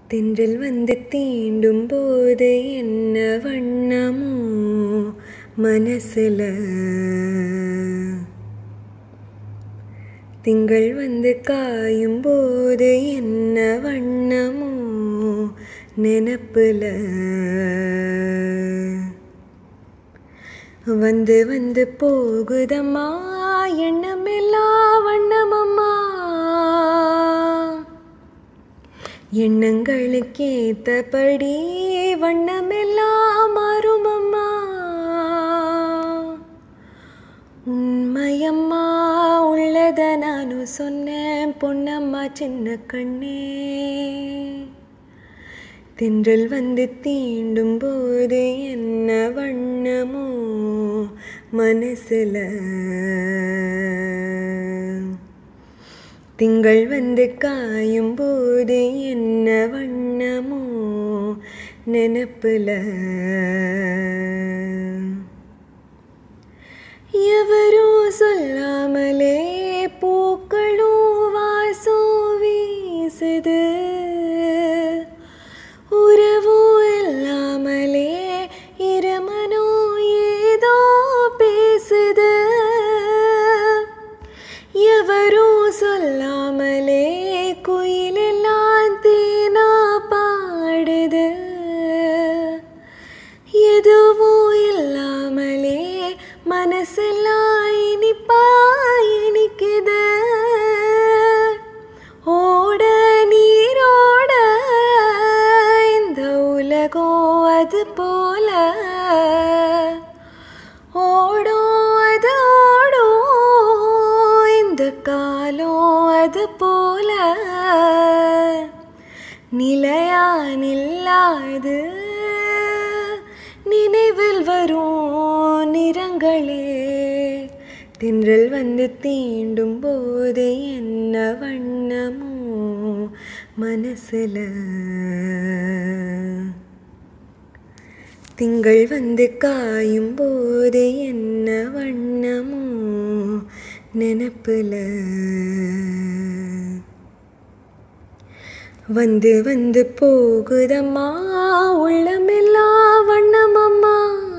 தென்றல் வந்து தீண்டும் போது என்ன வண்ணமோ மனசுல திங்கள் வந்து காயும் போது என்ன வண்ணமோ நினப்புல வந்து வந்து போகுதம்மா எண்ணமெல்லாம் வண்ணமம்மா எண்ணங்களுக்கேத்தபடி வண்ணமெல்லாம் மாறுமம்மா உண்மையம்மா உள்ளத நானும் சொன்னேன் பொன்னம்மா சின்ன கண்ணே தென்றல் வந்து தீண்டும் போது என்ன வண்ணமோ மனசுல திங்கள் வந்து காயும் போது என்ன வண்ணமோ நினப்புல எவரும் சொல்லாமலே பூக்களும் வாசம் வீசுது உறவும் இல்லாமலே இருமனோ ஏதோ பேசுது எவரும் சொல்லாமலே குயிலெல்லாம் தேனா பாடுது எதுவும் இல்லாமலே மனசெல்லாம் இனிப்பா இனிக்குது ஓட நீரோட இந்த உலகம் அது போல ஓடும் அது ஓடும் இந்த காலம் அது போல நிலையா நில்லாது நினைவில் வரும் நிறங்களே தென்றல் வந்து தீண்டும் போது என்ன வண்ணமோ மனசுல திங்கள் வந்து காயும் போது என்ன வண்ணமோ நினப்புல வந்து வந்து போகுதம்மா உள்ளமெல்லாம் வண்ணமம்மா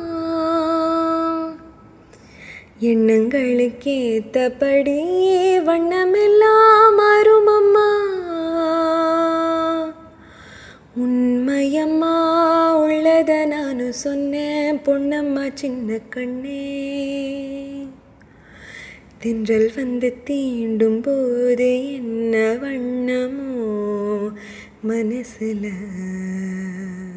எண்ணங்களுக்கேத்தபடி வண்ணமெல்லாம் மாறுமம்மா உண்மையம்மா உள்ளத நானும் சொன்னேன் பொன்னம்மா சின்ன கண்ணே தென்றல் வந்து தீண்டும் போது என்ன வண்ணமோ மனசுல